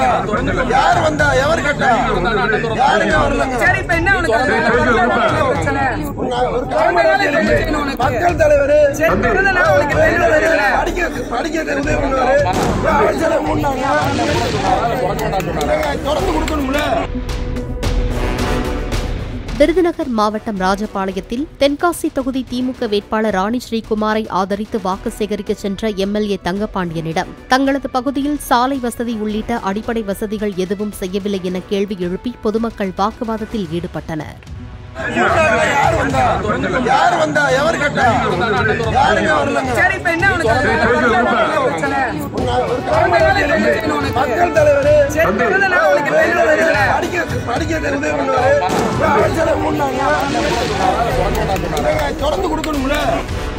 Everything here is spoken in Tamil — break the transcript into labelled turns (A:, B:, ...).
A: வந்தா யார் வந்தா எவர் கேட்டா யாருமே வரலங்க
B: சரி இப்ப என்ன உனக்கு அது பிரச்சனை
A: ஒரு காமராஜர்
B: என்ன செய்யணும் உனக்கு?
A: மக்கள் தலைவர்
B: சரி பிறந்தநாள் உனக்கு என்ன பிரச்சனை?
A: படிக்க படிக்க உதவி பண்ணுவாரு அமைச்சரை முன்னாங்க தொடர்ந்து கொடுக்கணும்ல
C: விருதுநகர் மாவட்டம் ராஜபாளையத்தில் தென்காசி தொகுதி திமுக வேட்பாளர் ராணி ஸ்ரீகுமாரை ஆதரித்து வாக்கு சேகரிக்க சென்ற எம்எல்ஏ தங்கபாண்டியனிடம் தங்களது பகுதியில் சாலை வசதி உள்ளிட்ட அடிப்படை வசதிகள் எதுவும் செய்யவில்லை என கேள்வி எழுப்பி பொதுமக்கள் வாக்குவாதத்தில் ஈடுபட்டனர்
A: யார் வந்தா யார் வந்தா எவர் கேட்டா யாருமே வரலங்க
B: சரி இப்ப என்ன உனக்கு அது பிரச்சனை
A: ஒரு காமராஜர்
B: என்ன செய்யணும் உனக்கு?
A: மக்கள் தலைவர்
B: சரி பிறந்தநாள் உனக்கு என்ன பிரச்சனை?
A: படிக்க படிக்க உதவி பண்ணுவாரு அமைச்சரை முன்னாங்க தொடர்ந்து கொடுக்கணும்ல